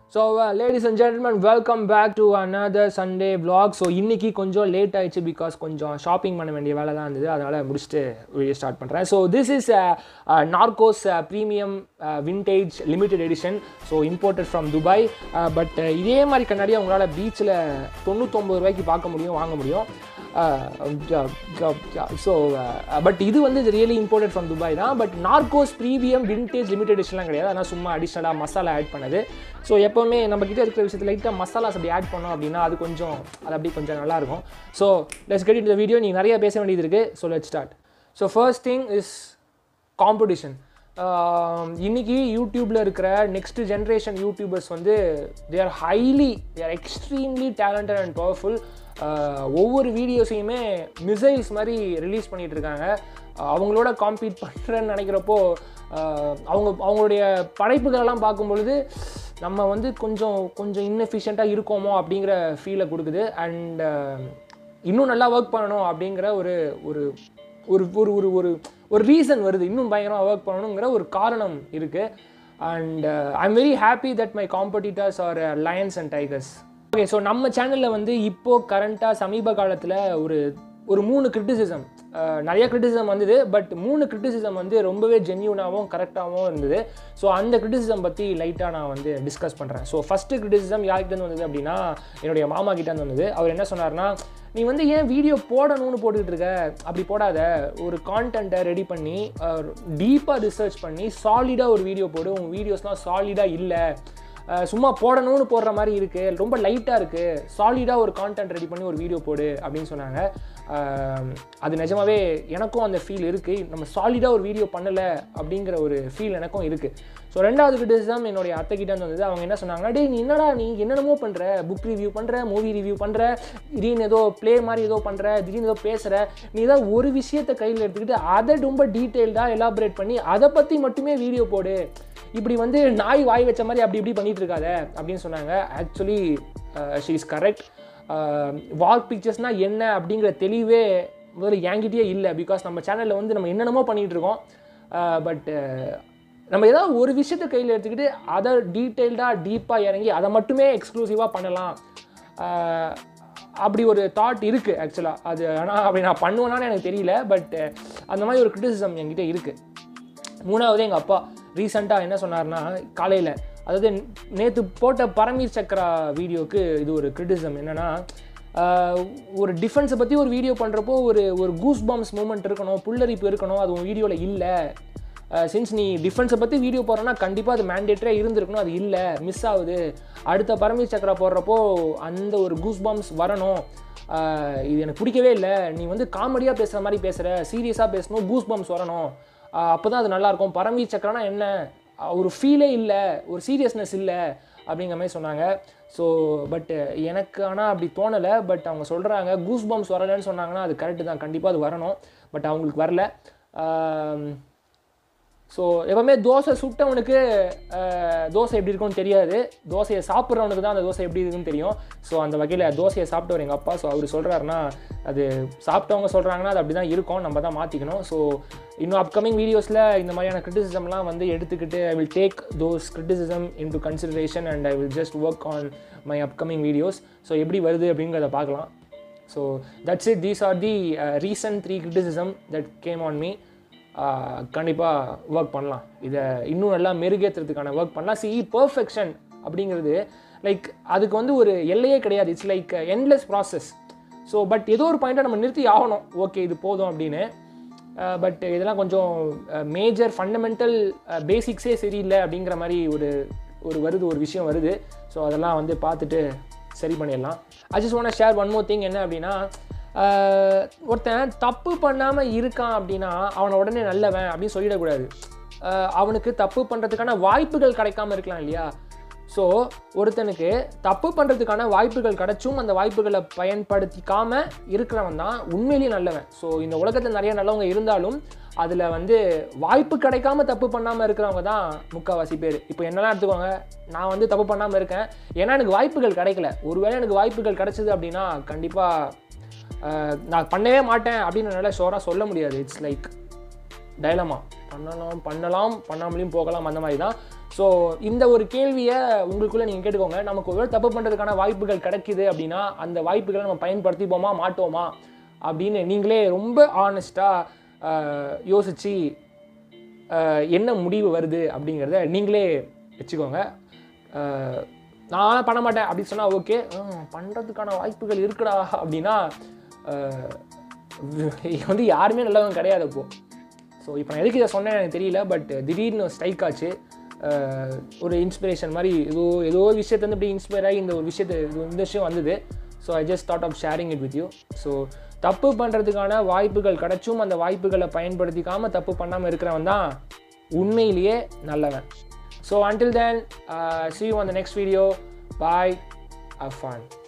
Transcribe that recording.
so ladies and gentlemen welcome back to another Sunday vlog so இன்னைக்கு கொஞ்சம் late ஆயிடுச்சு because கொஞ்சம் shopping பண்ண வேண்டிய வேலை தான் இருந்தது அதனால் முடிச்சுட்டு வீடியோ ஸ்டார்ட் பண்ணுறேன் so this is Narcos premium vintage limited edition so imported from Dubai but இதே மாதிரி கண்ணாடியை உங்களால் பீச்சில் தொண்ணூத்தொம்பது ரூபாய்க்கு பார்க்க முடியும் வாங்க முடியும் ஸோ பட் இது வந்து ரியலி இம்போர்ட்டட் ஃப்ரம் துபாய் தான் but Narcos premium vintage limited எடிஷன்லாம் கிடையாது ஆனால் சும்மா அடிஷ்னலாக மசாலா ஆட் பண்ணது ஸோ எப்போவுமே நம்ம கிட்ட இருக்கிற விஷயத்தில் லைட்டாக மசாலாஸ் அப்படி ஆட் பண்ணோம் அப்படின்னா அது கொஞ்சம் அது அப்படி கொஞ்சம் நல்லாயிருக்கும் ஸோ லெட்ஸ் கெட் இந்த வீடியோ நீங்கள் நிறைய பேச வேண்டியது இருக்குது so let start so first thing is competition இன்னைக்கு யூடியூப்பில் இருக்கிற நெக்ஸ்ட் ஜென்ரேஷன் யூடியூபர்ஸ் வந்து they are highly they are extremely talented and powerful ஒவ்வொரு வீடியோஸையுமே மிசைல்ஸ் மாதிரி ரிலீஸ் பண்ணிகிட்டு இருக்காங்க அவங்களோட காம்பீட் பண்ணுறேன்னு நினைக்கிறப்போ அவங்க அவங்களுடைய படைப்புகளெல்லாம் பார்க்கும்பொழுது நம்ம வந்து கொஞ்சம் கொஞ்சம் இன்னெஃபிஷியண்ட்டாக இருக்கோமோ அப்படிங்கிற ஃபீலை கொடுக்குது அண்ட் இன்னும் நல்லா ஒர்க் பண்ணணும் அப்படிங்கிற ஒரு ஒரு ஒரு ஒரு ஒரு ஒரு ஒரு ரீசன் வருது இன்னும் பயங்கரமாக ஒர்க் பண்ணணுங்கிற ஒரு காரணம் இருக்குது and I am very happy that my competitors are lions and tigers okay so நம்ம சேனலில் வந்து இப்போது கரண்ட்டாக சமீப காலத்தில் ஒரு ஒரு மூணு கிரிட்டிசிசம் நிறைய கிரிட்டிசிசம் வந்தது பட் மூணு கிரிட்டிசிசம் வந்து ரொம்பவே ஜென்யூனாகவும் கரெக்டாகவும் இருந்தது ஸோ அந்த கிரிட்டிசிசம் பற்றி லைட்டாக நான் வந்து டிஸ்கஸ் பண்ணுறேன் ஸோ ஃபஸ்ட்டு கிரிட்டிசிசம் யார்கிட்ட வந்தது அப்படின்னா என்னுடைய மாமா கிட்ட வந்தது அவர் என்ன சொன்னார்னா நீ வந்து ஏன் வீடியோ போடணும்னு போட்டுக்கிட்டு இருக்க அப்படி போடாத ஒரு கான்டென்ட்டை ரெடி பண்ணி டீப்பாக ரிசர்ச் பண்ணி சாலிடாக ஒரு வீடியோ போடு உங்கள் வீடியோஸ்லாம் சாலிடாக இல்லை சும்மா போடணும்னு போடுற மாதிரி இருக்குது ரொம்ப லைட்டாக இருக்குது சாலிடாக ஒரு கான்டென்ட் ரெடி பண்ணி ஒரு வீடியோ போடு அப்படின்னு சொன்னாங்க அது நிஜமாவே எனக்கும் அந்த ஃபீல் இருக்குது நம்ம சாலிடாக ஒரு வீடியோ பண்ணலை அப்படிங்கிற ஒரு ஃபீல் எனக்கும் இருக்குது ஸோ ரெண்டாவது கிரிட்டிசிசம் என்னுடைய அத்தைக்கிட்ட வந்தது அவங்க என்ன சொன்னாங்கன்னா டே நீ என்னடா நீ என்னென்னமோ பண்ணுற புக் ரிவ்யூ பண்ணுற மூவி ரிவ்யூ பண்ணுற திடீர்னு ஏதோ ப்ளே மாதிரி ஏதோ பண்ணுற திடீர்னு ஏதோ பேசுகிற நீ ஏதாவது ஒரு விஷயத்தை கையில் எடுத்துக்கிட்டு அதை ரொம்ப டீட்டெயில்டாக எலாபரேட் பண்ணி அதை பற்றி மட்டுமே வீடியோ போடு இப்படி வந்து நாய் வாய் வச்ச மாதிரி அப்படி இப்படி பண்ணிட்டு இருக்காத அப்படின்னு சொன்னாங்க actually she is correct wall பிக்சர்ஸ்னால் என்ன அப்படிங்கிற தெளிவே முதல்ல என்கிட்டயே இல்லை பிகாஸ் நம்ம சேனலில் வந்து நம்ம என்னென்னமோ பண்ணிகிட்டு இருக்கோம் பட் நம்ம ஏதாவது ஒரு விஷயத்தை கையில் எடுத்துக்கிட்டு அதை டீட்டெயில்டாக டீப்பாக இறங்கி அதை மட்டுமே எக்ஸ்க்ளூசிவாக பண்ணலாம் அப்படி ஒரு தாட் இருக்குது ஆக்சுவலாக அது ஆனால் அப்படி நான் பண்ணுவேனான்னு எனக்கு தெரியல பட் அந்த மாதிரி ஒரு கிரிட்டிசிசம் என்கிட்ட இருக்குது மூணாவது எங்கள் அப்பா ரீசெண்டாக என்ன சொன்னார்னா காலையில் அதாவது நேற்று போட்ட பரமீர் சக்ரா வீடியோவுக்கு இது ஒரு கிரிட்டிசிசம் என்னென்னா ஒரு டிஃபென்ஸை பற்றி ஒரு வீடியோ பண்ணுறப்போ ஒரு ஒரு கூஸ் பாம்ஸ் மூமெண்ட் இருக்கணும் புல்லரிப்பு இருக்கணும் அது உன் வீடியோவில் இல்லை சின்ஸ் நீ டிஃபென்ஸை பற்றி வீடியோ போடுறோன்னா கண்டிப்பாக அது மேண்டேட்டரியாக இருந்திருக்கணும் அது இல்லை மிஸ் ஆகுது அடுத்த பரமீர் சக்ரா போடுறப்போ அந்த ஒரு கூஸ் பாம்ஸ் வரணும் இது எனக்கு பிடிக்கவே இல்லை நீ வந்து காமெடியாக பேசுகிற மாதிரி பேசுகிற சீரியஸாக பேசணும் கூஸ் பாம்ஸ் வரணும் அப்போ தான் அது நல்லாயிருக்கும் பரமீர் சக்கரனா என்ன ஒரு ஃபீலே இல்லை ஒரு சீரியஸ்னஸ் இல்லை அப்படிங்கிற மாதிரி சொன்னாங்க ஸோ பட் எனக்கு ஆனால் அப்படி தோணலை பட் அவங்க சொல்கிறாங்க கூஸ் பம்ஸ் வரலைன்னு சொன்னாங்கன்னா அது கரெக்டு தான் கண்டிப்பாக அது வரணும் பட் அவங்களுக்கு வரல ஸோ எப்போவுமே தோசை சுட்டவனுக்கு தோசை எப்படி இருக்கும்னு தெரியாது தோசையை சாப்பிட்றவனுக்கு தான் அந்த தோசை எப்படி இருக்குன்னு தெரியும் ஸோ அந்த வகையில் தோசையை சாப்பிட்டவர் எங்கள் அப்பா ஸோ அவர் சொல்கிறாருன்னா அது சாப்பிட்டவங்க சொல்கிறாங்கன்னா அது அப்படி தான் இருக்கும் நம்ம தான் மாற்றிக்கணும் ஸோ இன்னும் அப்கமிங் வீடியோஸில் இந்த மாதிரியான கிரிட்டிசிசம்லாம் வந்து எடுத்துக்கிட்டு I will take those criticism into consideration and I will just work on my upcoming videos so எப்படி வருது அப்படிங்கிறத பார்க்கலாம் so that's it these are the recent three criticism that came on me கண்டிப்பாக work பண்ணலாம் இதை இன்னும் நல்லா மெருகேற்றுறதுக்கான ஒர்க் பண்ணலாம் சி பர்ஃபெக்ஷன் அப்படிங்கிறது லைக் அதுக்கு வந்து ஒரு எல்லையே கிடையாது it's like endless process so but ஏதோ ஒரு பாயிண்ட்டை நம்ம நிறுத்தி ஆகணும் ஓகே இது போதும் அப்படின்னு பட் இதெல்லாம் கொஞ்சம் மேஜர் ஃபண்டமெண்டல் பேசிக்ஸே சரியில்லை அப்படிங்கிற மாதிரி ஒரு ஒரு வருது ஒரு விஷயம் வருது ஸோ அதெல்லாம் வந்து பார்த்துட்டு சரி பண்ணிடலாம் I just want share one more thing என்ன அப்படின்னா ஒருத்தன் தப்பு பண்ணாமல் இருக்கான் அப்படின்னா அவனை உடனே நல்லவன் அப்படின்னு சொல்லிடக்கூடாது அவனுக்கு தப்பு பண்ணுறதுக்கான வாய்ப்புகள் கிடைக்காம இருக்கலாம் இல்லையா ஸோ ஒருத்தனுக்கு தப்பு பண்ணுறதுக்கான வாய்ப்புகள் கிடைச்சும் அந்த வாய்ப்புகளை பயன்படுத்திக்காமல் இருக்கிறவன் தான் உண்மையிலேயே நல்லவன் ஸோ இந்த உலகத்தில் நிறைய நல்லவங்க இருந்தாலும் அதில் வந்து வாய்ப்பு கிடைக்காம தப்பு பண்ணாமல் இருக்கிறவங்க தான் முக்கால்வாசி பேர் இப்போ என்னெல்லாம் எடுத்துக்கோங்க நான் வந்து தப்பு பண்ணாமல் இருக்கேன் ஏன்னா எனக்கு வாய்ப்புகள் கிடைக்கல ஒருவேளை எனக்கு வாய்ப்புகள் கிடைச்சிது அப்படின்னா கண்டிப்பாக நான் பண்ணவே மாட்டேன் அப்படின்னு என்னால் ஷோராக சொல்ல முடியாது இட்ஸ் லைக் டைலமா பண்ணலாம் பண்ணலாம் பண்ணாமலையும் போகலாம் அந்த மாதிரி தான் ஸோ இந்த ஒரு கேள்வியை உங்களுக்குள்ளே நீங்கள் கேட்டுக்கோங்க நமக்கு ஒரு தப்பு பண்ணுறதுக்கான வாய்ப்புகள் கிடைக்குது அப்படின்னா அந்த வாய்ப்புகளை நம்ம பயன்படுத்திப்போமா மாட்டோமா அப்படின்னு நீங்களே ரொம்ப ஆனஸ்ட்டாக யோசித்து என்ன முடிவு வருது அப்படிங்கிறத நீங்களே வச்சுக்கோங்க அஹ், நான்லாம் பண்ண மாட்டேன் அப்படின்னு சொன்னால் ஓகே பண்ணுறதுக்கான வாய்ப்புகள் இருக்குடா அப்படின்னா அஹ், வந்து யாருமே நல்லவங்க கிடையாது அப்போ ஸோ இப்போ நான் எதுக்கு இதை சொன்னேன் எனக்கு தெரியல பட் திடீர்னு ஸ்ட்ரைக் ஆச்சு அஹ், ஒரு இன்ஸ்பிரேஷன் மாதிரி ஏதோ ஏதோ ஒரு விஷயத்துலேருந்து இப்படி இன்ஸ்பயர் ஆகி இந்த ஒரு விஷயத்தை இது இந்த விஷயம் வந்தது so I just thought of sharing it with you so தப்பு பண்ணுறதுக்கான வாய்ப்புகள் கிடைச்சும் அந்த வாய்ப்புகளை பயன்படுத்திக்காமல் தப்பு பண்ணாமல் இருக்கிறவன் தான் உண்மையிலேயே நல்லவன் so until then uh, see you on the next video bye have fun